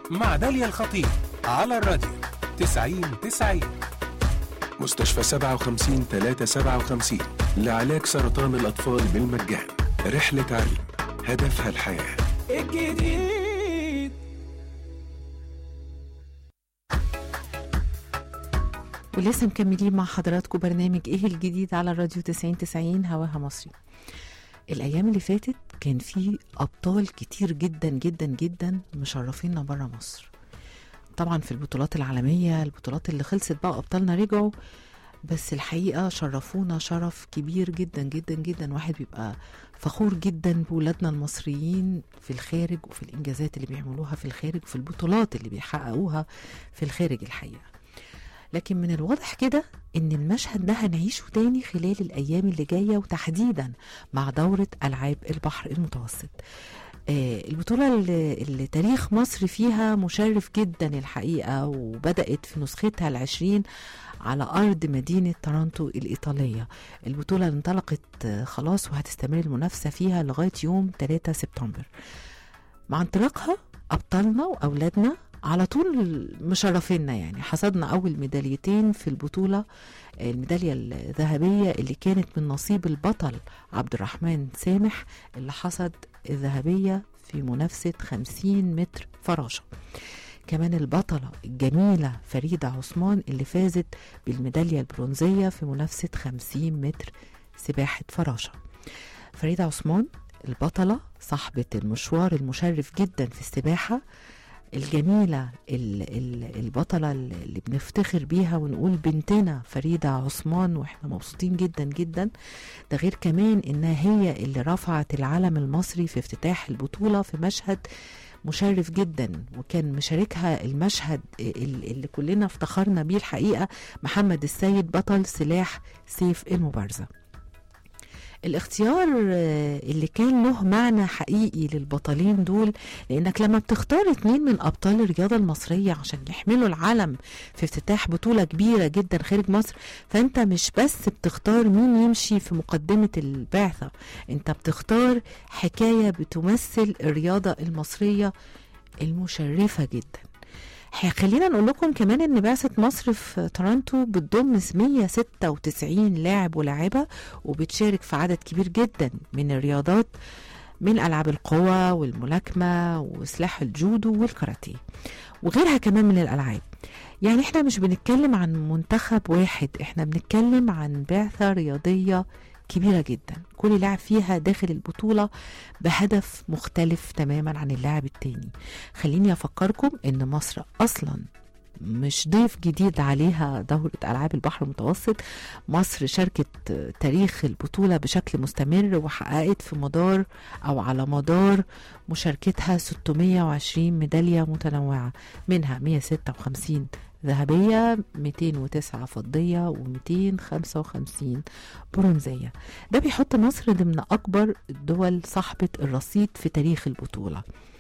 مع داليا الخطيب على الراديو 90 90 مستشفى 57 357 لعلاج سرطان الأطفال بالمجان رحلة علم هدفها الحياة الجديد ولسه مكملين مع حضراتكم برنامج ايه الجديد على الراديو 90 90 هواها مصري الايام اللي فاتت كان في ابطال كتير جدا جدا جدا مشرفينا بره مصر طبعا في البطولات العالميه البطولات اللي خلصت بقى ابطالنا رجعوا بس الحقيقه شرفونا شرف كبير جدا جدا جدا واحد بيبقى فخور جدا بولادنا المصريين في الخارج وفي الانجازات اللي بيعملوها في الخارج وفي البطولات اللي بيحققوها في الخارج الحقيقه لكن من الواضح كده ان المشهد ده هنعيشه تاني خلال الايام اللي جايه وتحديدا مع دوره العاب البحر المتوسط آه، البطولة اللي, اللي تاريخ مصر فيها مشرف جدا الحقيقة وبدأت في نسختها العشرين على أرض مدينة تورونتو الإيطالية البطولة انطلقت آه، خلاص وهتستمر المنافسة فيها لغاية يوم 3 سبتمبر مع انطلاقها أبطالنا وأولادنا على طول مشرفينا يعني حصدنا أول ميداليتين في البطولة الميدالية الذهبية اللي كانت من نصيب البطل عبد الرحمن سامح اللي حصد الذهبية في منافسة 50 متر فراشة كمان البطلة الجميلة فريدة عثمان اللي فازت بالميدالية البرونزية في منافسة 50 متر سباحة فراشة فريدة عثمان البطلة صاحبة المشوار المشرف جدا في السباحة الجميلة ال- ال- البطلة اللي بنفتخر بيها ونقول بنتنا فريدة عثمان واحنا مبسوطين جدا جدا ده غير كمان انها هي اللي رفعت العلم المصري في افتتاح البطولة في مشهد مشرف جدا وكان مشاركها المشهد ال- اللي كلنا افتخرنا بيه الحقيقة محمد السيد بطل سلاح سيف المبارزة الاختيار آه، اللي كان له معنى حقيقي للبطلين دول لانك لما بتختار اتنين من ابطال الرياضه المصريه عشان يحملوا العلم في افتتاح بطوله كبيره جدا خارج مصر فانت مش بس بتختار مين يمشي في مقدمه البعثه انت بتختار حكايه بتمثل الرياضه المصريه المشرفه جدا ح- خلينا نقول لكم كمان ان بعثة مصر في تورنتو بتضم 196 لاعب ولاعبة وبتشارك في عدد كبير جدا من الرياضات من ألعاب القوى والملاكمة وسلاح الجودو والكاراتيه وغيرها كمان من الألعاب يعني احنا مش بنتكلم عن منتخب واحد احنا بنتكلم عن بعثة رياضية كبيرة جدا كل لاعب فيها داخل البطولة بهدف مختلف تماما عن اللاعب التاني خليني أفكركم إن مصر أصلا مش ضيف جديد عليها دورة ألعاب البحر المتوسط مصر شاركت تاريخ البطولة بشكل مستمر وحققت في مدار أو على مدار مشاركتها 620 ميدالية متنوعة منها 156 ذهبية 209 فضية و255 برونزية ده بيحط مصر ضمن أكبر الدول صاحبة الرصيد في تاريخ البطولة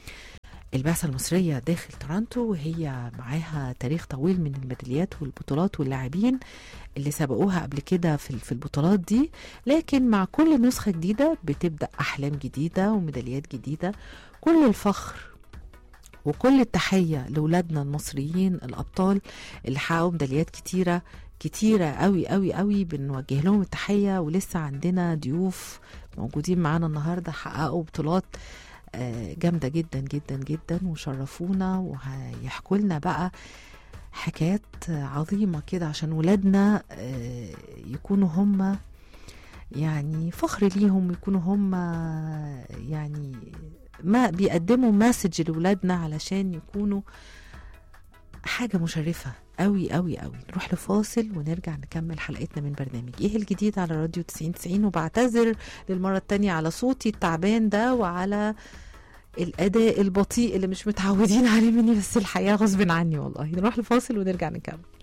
البعثة المصرية داخل تورنتو وهي معاها تاريخ طويل من الميداليات والبطولات واللاعبين اللي سبقوها قبل كده في في البطولات دي لكن مع كل نسخة جديدة بتبدأ أحلام جديدة وميداليات جديدة كل الفخر وكل التحية لولادنا المصريين الأبطال اللي حققوا ميداليات كتيرة كتيرة قوي قوي قوي بنوجه لهم التحية ولسه عندنا ضيوف موجودين معانا النهاردة حققوا بطولات آه، جامدة جدا جدا جدا وشرفونا وهيحكوا لنا بقى حكايات عظيمة كده عشان ولادنا آه، يكونوا هم يعني فخر ليهم يكونوا هم يعني ما بيقدموا مسج لولادنا علشان يكونوا حاجة مشرفة قوي قوي قوي نروح لفاصل ونرجع نكمل حلقتنا من برنامج ايه الجديد على راديو 90 90 وبعتذر للمرة التانية على صوتي التعبان ده وعلى الأداء البطيء اللي مش متعودين عليه مني بس الحقيقة غصب عني والله نروح لفاصل ونرجع نكمل